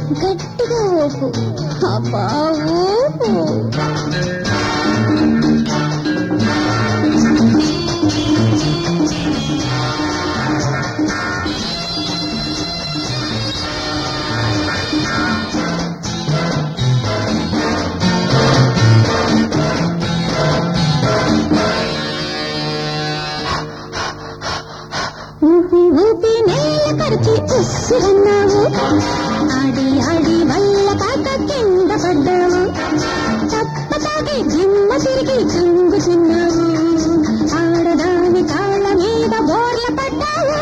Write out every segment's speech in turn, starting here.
గట్టిగా ఊపు అబ్బా ఊపు ఊపి ఊపి నేల పరిచి ఉస్సురన్నావు ఆడి ఆడి వల్ల కాక కింద పడ్డావు తప్ప తాగి జిమ్మ తిరిగి చుంగుచున్నావు ఆడదాని కాళ్ళ మీద బోర్ల పడ్డావు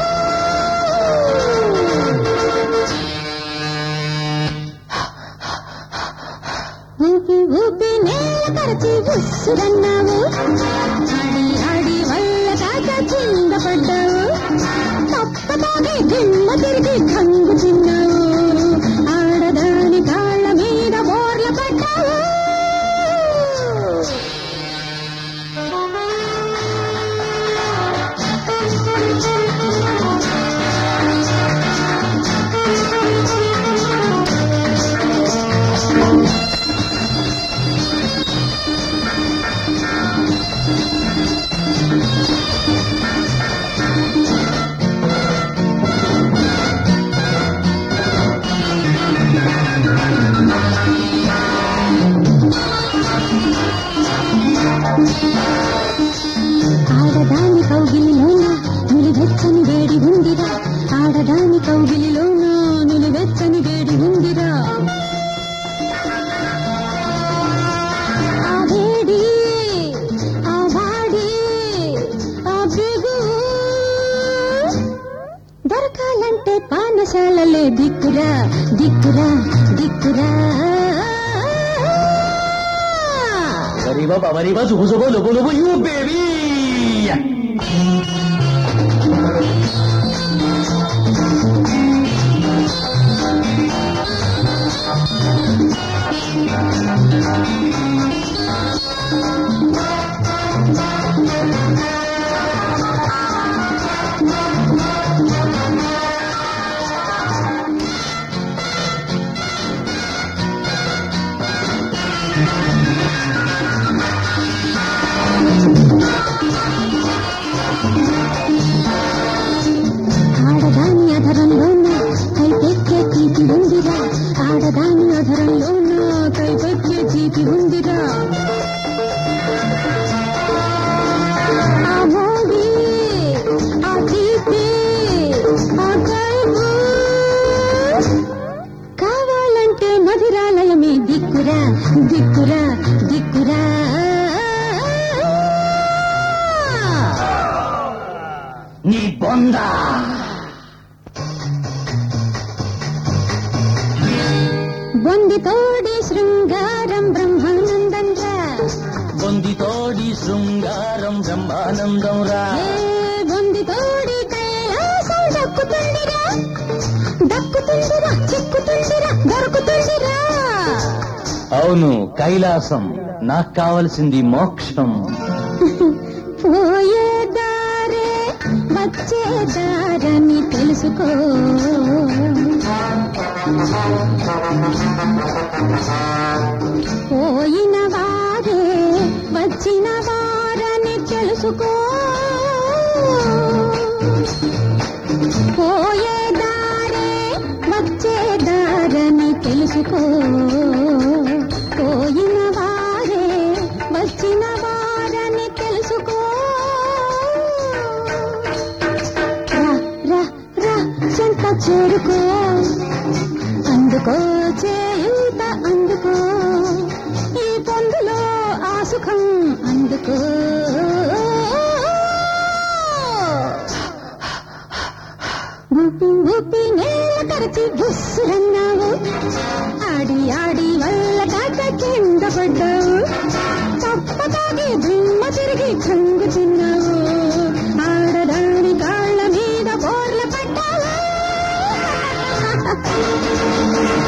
ఊపి ఊపి నేల పరిచి ఉస్సురన్నావు ఆడి ఆడి వల్ల కాక కింద పడ్డావు తప్పదాగే గిళ్ళ తిరిగి కంగు తిన్నావు ఆడదాని కాళ్ళ మీద బోర్ల పడ్డావు ఆడదాని కౌగిలిలోన నులివెచ్చని వేడి ఉందిరా ఆడదాని కౌగిలిలోన నులివెచ్చని వేడి ఉందిరా ఆ వేడి ఆ వాడి ఆ బిగు దొరకాలంటే పానశాలలే దిక్కురా దిక్కురా దిక్కురా Arriba, va, arriba, subo, subo, lobo, lobo, you baby! ఆడదాని అధరంలోన కైపెక్కే తీపి ఉందిరా ఆడదాని అధరంలోన కైపెక్కే తీపి ఉందిరా ఆ మోడి ఆ తీపి ఆ కైపు కావాలంటే మధురాలయమే దిక్కురా దిక్కురా దిక్కురా నీ బొంద బొంది తోడి శృంగారం బ్రహ్మానందం రా బొందితోడి శృంగారం బ్రహ్మానందం రా ఏ బొంది తోడి కైలాసం దక్కుతుందిరా దక్కుతుందిరా చిక్కుతుందిరా దొరుకుతుందిరా అవును కైలాసం నాకు కావలసింది మోక్షం పోయే దారే వచ్చే దారని తెలుసుకో పోయిన వారే వచ్చిన వారని తెలుసుకో పోయే దారే వచ్చే దారని తెలుసుకో పోయిన వారే వచ్చిన వారని తెలుసుకో రా రా రా చెంత చేరుకో అందుకో చేయుత అందుకో ఈ పొందులో ఆ సుఖం అందుకో ఊపి ఊపి నేల కరచి బుస్సురన్నావు ఆడి ఆడి వల్ల కాక కింద పడ్డావు తప్పతాగి దిమ్మ తిరిగి కంగుచున్నావు ఆడదాని కాళ్ళ మీద బోర్ల పడ్డావు